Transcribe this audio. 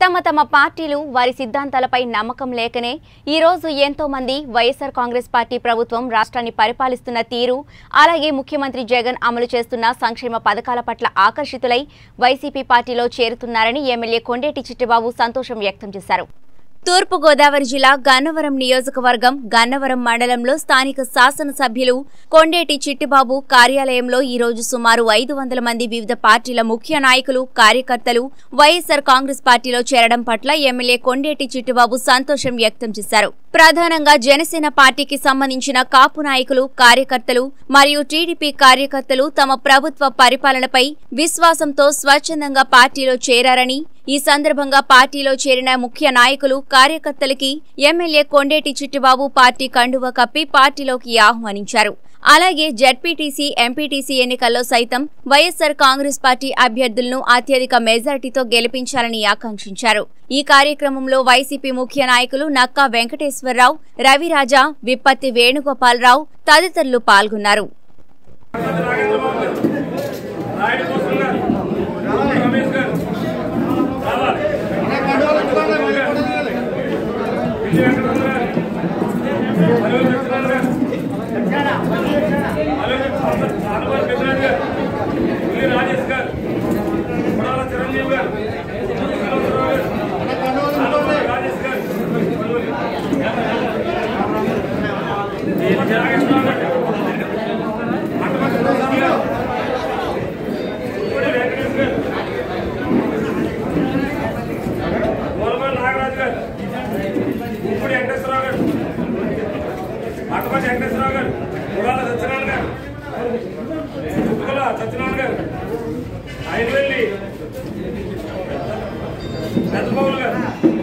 తమ తమ పార్టీలు వారి సిద్ధాంతాలపై నమ్మకం లేకనే ఈ రోజు ఎంతో మంది వైఎస్ఆర్ కాంగ్రెస్ పార్టీ ప్రభుత్వం రాష్ట్రాన్ని పరిపాలిస్తున్న తీరు అలాగే ముఖ్యమంత్రి జగన్ అమలు చేస్తున్న సంక్షేమ పథకాల పట్ల ఆకర్షితులై వైసీపీ పార్టీలో చేరుతున్నారని ఎమ్మెల్యే కొండేటి చిట్టిబాబు సంతోషం వ్యక్తం చేశారు తూర్పుగోదావరి జిల్లా గన్నవరం నియోజకవర్గం గన్నవరం మండలంలో స్థానిక శాసనసభ్యులు కొండేటి చిట్టిబాబు కార్యాలయంలో ఈ రోజు సుమారు ఐదు వందల మంది వివిధ పార్టీల ముఖ్య నాయకులు కార్యకర్తలు వైఎస్సార్ కాంగ్రెస్ పార్టీలో చేరడం పట్ల ఎమ్మెల్యే కొండేటి చిట్టిబాబు సంతోషం వ్యక్తం చేశారు ప్రధానంగా జనసేన పార్టీకి సంబంధించిన కాపు నాయకులు కార్యకర్తలు మరియు టీడీపీ కార్యకర్తలు తమ ప్రభుత్వ పరిపాలనపై విశ్వాసంతో స్వచ్ఛందంగా పార్టీలో చేరారని ఈ సందర్భంగా పార్టీలో చేరిన ముఖ్య నాయకులు కార్యకర్తలకి ఎమ్మెల్యే కొండేటి చిట్టిబాబు పార్టీ కండువ కప్పి పార్టీలోకి ఆహ్వానించారు అలాగే జడ్పీటీసీ ఎంపీటీసీ ఎన్నికల్లో సైతం వైఎస్సార్ కాంగ్రెస్ పార్టీ అభ్యర్థులను అత్యధిక మెజార్టీతో గెలిపించాలని ఆకాంక్షించారు ఈ కార్యక్రమంలో వైసీపీ ముఖ్య నాయకులు నక్కా వెంకటేశ్వరరావు రవిరాజా విప్పత్తి వేణుగోపాలరావు తదితరులు పాల్గొన్నారు నాయుడు కోసం గారు రమేష్ గారు రావాలి విజయ వెంకటరమణ గారు అరవింద్ సత్యనారాయణ గారు అరవింద్ ఆనవారి పెద్దరాజు గారు ఉల్లి రాజేష్ గారు కొడాల చిరంజీవి గారు వినోదరావు గారు ఆనవారి రాజేష్ గారు నాగేశ్వరరావు గారు అటువంటి రాజు గారు ఇప్పుడు వెంకటేష్ గారు గోలమల్లి నాగరాజు గారు ఇప్పుడు వెంకటేశ్వరరావు గారు అటుపతి వెంకటేశ్వరరావు గారు గుడాల సత్యనారాయణ గారు చుట్టుకుల సత్యనారాయణ గారు ఐదువెల్లి పెద్దబాబులు గారు